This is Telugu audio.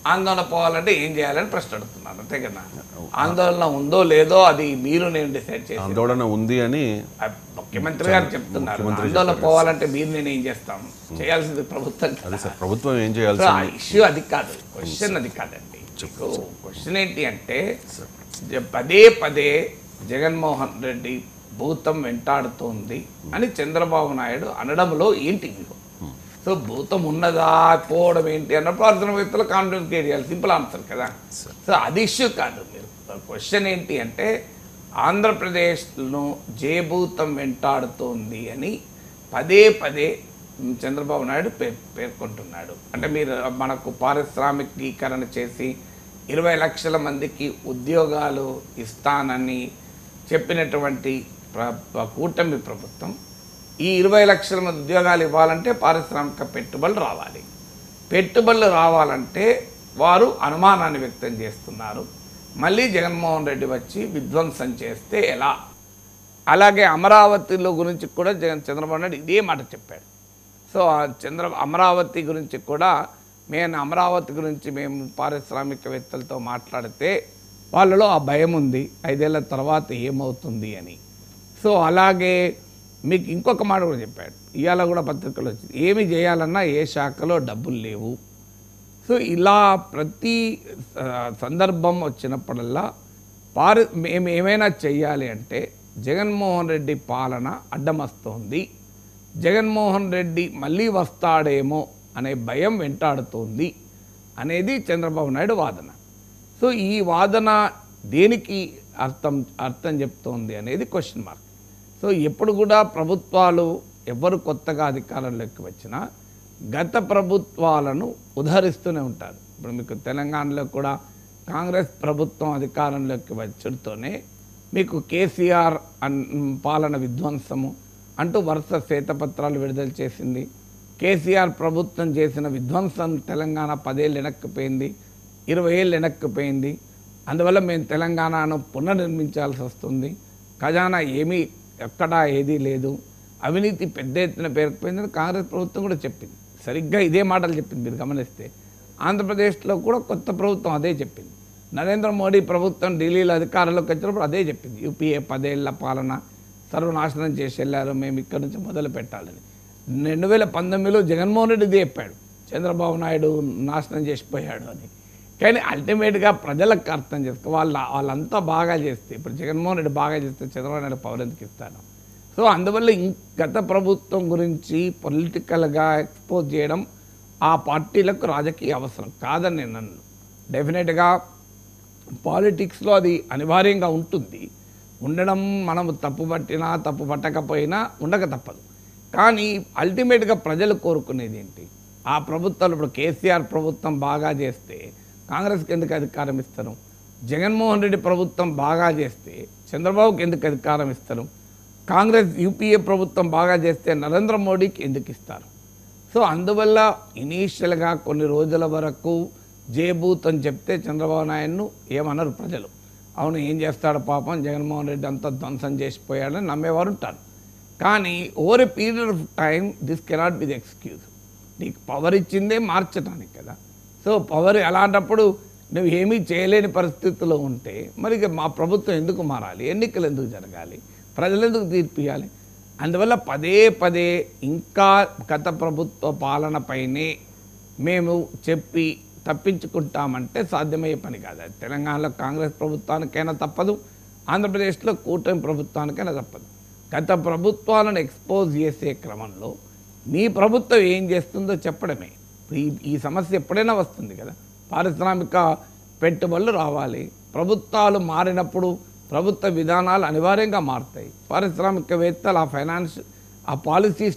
ఆందోళన పోవాలంటే ఏం చేయాలని ప్రశ్న అడుగుతున్నాను అంతే కదా ఆందోళన ఉందో లేదో అది మీరు నేను డిసైడ్ చేసి ఆందోళన ఉంది అని ముఖ్యమంత్రి గారు చెప్తున్నారు ఆందోళన పోవాలంటే మీరు నేను ఏం చేస్తాం చేయాల్సింది ప్రభుత్వం అదే కదా. సార్ ప్రభుత్వం ఏం సో చేయాల్సి ఆ ఇష్యూ అది కాదు క్వశ్చన్ అది కాదండి క్వశ్చన్ ఏంటి అంటే జ- పదే పదే జగన్మోహన్ రెడ్డి భూతం వెంటాడుతోంది అని చంద్రబాబు నాయుడు అనడంలో ఏంటి వ్యూహం సో భూతం ఉన్నదా పోవడం ఏంటి అన్నప్పుడు అర్థమైతులు కాన్ఫిడెన్స్ క్రియేట్ చేయాలి సింపుల్ ఆన్సర్ కదా సో అది ఇష్యూ కాదు మీరు క్వశ్చన్ ఏంటి అంటే ఆంధ్రప్రదేశ్ను జేభూతం వెంటాడుతోంది అని పదే పదే చంద్రబాబు నాయుడు పే పేర్కొంటున్నాడు అంటే మీరు మనకు పారిశ్రామికీకరణ చేసి ఇరవై లక్షల మందికి ఉద్యోగాలు ఇస్తానని చెప్పినటువంటి ప్ర- ప్ర- కూటమి ప్రభుత్వం ఈ ఇరవై లక్షల మంది ఉద్యోగాలు ఇవ్వాలంటే పారిశ్రామిక పెట్టుబడులు రావాలి పెట్టుబడులు రావాలంటే వారు అనుమానాన్ని వ్యక్తం చేస్తున్నారు మళ్ళీ జగన్మోహన్ రెడ్డి వచ్చి విధ్వంసం చేస్తే ఎలా అలాగే అమరావతిలో గురించి కూడా జగన్ చంద్రబాబు నాయుడు ఇదే మాట చెప్పాడు సో ఆ చంద్ర అమరావతి గురించి కూడా మేము అమరావతి గురించి మేము పారిశ్రామికవేత్తలతో మాట్లాడితే వాళ్ళలో ఆ భయం ఉంది ఐదేళ్ల తర్వాత ఏమవుతుంది అని సో అలాగే మీకు ఇంకొక మాట కూడా చెప్పాడు ఇవాళ కూడా పత్రికలో వచ్చింది ఏమి చేయాలన్నా ఏ శాఖలో డబ్బులు లేవు సో ఇలా ప్రతి ఆ, సందర్భం వచ్చినప్పుడల్లా పారి మేము ఏమైనా చెయ్యాలి అంటే జగన్మోహన్ రెడ్డి పాలన అడ్డమస్తోంది జగన్మోహన్ రెడ్డి మళ్ళీ వస్తాడేమో అనే భయం వెంటాడుతోంది అనేది చంద్రబాబు నాయుడు వాదన సో ఈ వాదన దేనికి అర్థం అర్థం చెప్తోంది అనేది క్వశ్చన్ మార్క్ సో ఎప్పుడు కూడా ప్రభుత్వాలు ఎవరు కొత్తగా అధికారంలోకి వచ్చినా గత ప్రభుత్వాలను ఉదహరిస్తూనే ఉంటారు ఇప్పుడు మీకు తెలంగాణలో కూడా కాంగ్రెస్ ప్రభుత్వం అధికారంలోకి వచ్చడంతోనే మీకు కేసీఆర్ అన్ పాలన విధ్వంసము అంటూ వరుస శ్వేతపత్రాలు విడుదల చేసింది కేసీఆర్ ప్రభుత్వం చేసిన విధ్వంసం తెలంగాణ పదేళ్ళు వెనక్కిపోయింది ఇరవై ఏళ్ళు వెనక్కిపోయింది అందువల్ల మేము తెలంగాణను పునర్నిర్మించాల్సి వస్తుంది ఖజానా ఏమీ ఎక్కడా ఏదీ లేదు అవినీతి పెద్ద ఎత్తున పేరుకుపోయిందని కాంగ్రెస్ ప్రభుత్వం కూడా చెప్పింది సరిగ్గా ఇదే మాటలు చెప్పింది మీరు గమనిస్తే ఆంధ్రప్రదేశ్లో కూడా కొత్త ప్రభుత్వం అదే చెప్పింది నరేంద్ర మోడీ ప్రభుత్వం ఢిల్లీలో అధికారంలోకి వచ్చినప్పుడు అదే చెప్పింది యూపీఏ పదేళ్ల పాలన సర్వనాశనం చేసి వెళ్ళారు మేము ఇక్కడ నుంచి మొదలు పెట్టాలని రెండు వేల పంతొమ్మిదిలో జగన్మోహన్ రెడ్డి ఇదే చెప్పాడు చంద్రబాబు నాయుడు నాశనం చేసిపోయాడు అని కానీ అల్టిమేట్గా ప్రజలకు అర్థం చేస్తే వాళ్ళ వాళ్ళంతా బాగా చేస్తే ఇప్పుడు జగన్మోహన్ రెడ్డి బాగా చేస్తే చంద్రబాబు నాయుడు పవర్ ఎందుకు ఇస్తాను సో అందువల్ల ఇం- గత ప్రభుత్వం గురించి పొలిటికల్గా ఎక్స్పోజ్ చేయడం ఆ పార్టీలకు రాజకీయ అవసరం కాదని నేను అన్ను డెఫినెట్గా పాలిటిక్స్లో అది అనివార్యంగా ఉంటుంది ఉండడం మనం తప్పు పట్టినా తప్పు పట్టకపోయినా ఉండక తప్పదు కానీ అల్టిమేట్గా ప్రజలు కోరుకునేది ఏంటి ఆ ప్రభుత్వాలు ఇప్పుడు కేసీఆర్ ప్రభుత్వం బాగా చేస్తే కాంగ్రెస్కి ఎందుకు అధికారం ఇస్తారు జగన్మోహన్ రెడ్డి ప్రభుత్వం బాగా చేస్తే చంద్రబాబుకి ఎందుకు అధికారం ఇస్తారు కాంగ్రెస్ యూపీఏ ప్రభుత్వం బాగా చేస్తే నరేంద్ర మోడీకి ఎందుకు ఇస్తారు సో అందువల్ల ఇనీషియల్గా కొన్ని రోజుల వరకు జేబూత్ అని చెప్తే చంద్రబాబు నాయుడును ఏమన్నారు ప్రజలు అవును ఏం చేస్తాడు పాపం జగన్మోహన్ రెడ్డి అంతా ధ్వంసం చేసిపోయాడని నమ్మేవారు ఉంటారు కానీ over a period of time this cannot be the excuse నీకు పవర్ ఇచ్చిందే మార్చడానికి కదా సో పవర్ అలాంటప్పుడు నువ్వు ఏమీ చేయలేని పరిస్థితిలో ఉంటే మరి ఇక మా ప్రభుత్వం ఎందుకు మారాలి ఎన్నికలు ఎందుకు జరగాలి ప్రజలు ఎందుకు తీర్పియాలి అందువల్ల పదే పదే ఇంకా గత ప్రభుత్వ పాలనపైనే మేము చెప్పి తప్పించుకుంటామంటే సాధ్యమయ్యే పని కాదు అది తెలంగాణలో కాంగ్రెస్ ప్రభుత్వానికైనా తప్పదు ఆంధ్రప్రదేశ్లో కూటమి ప్రభుత్వానికైనా తప్పదు గత ప్రభుత్వాలను ఎక్స్పోజ్ చేసే క్రమంలో మీ ప్రభుత్వం ఏం చేస్తుందో చెప్పడమే ఇప్పుడు ఈ ఈ సమస్య ఎప్పుడైనా వస్తుంది కదా పారిశ్రామిక పెట్టుబడులు రావాలి ప్రభుత్వాలు మారినప్పుడు ప్రభుత్వ విధానాలు అనివార్యంగా మారుతాయి పారిశ్రామికవేత్తలు ఆ ఫైనాన్స్ ఆ పాలసీస్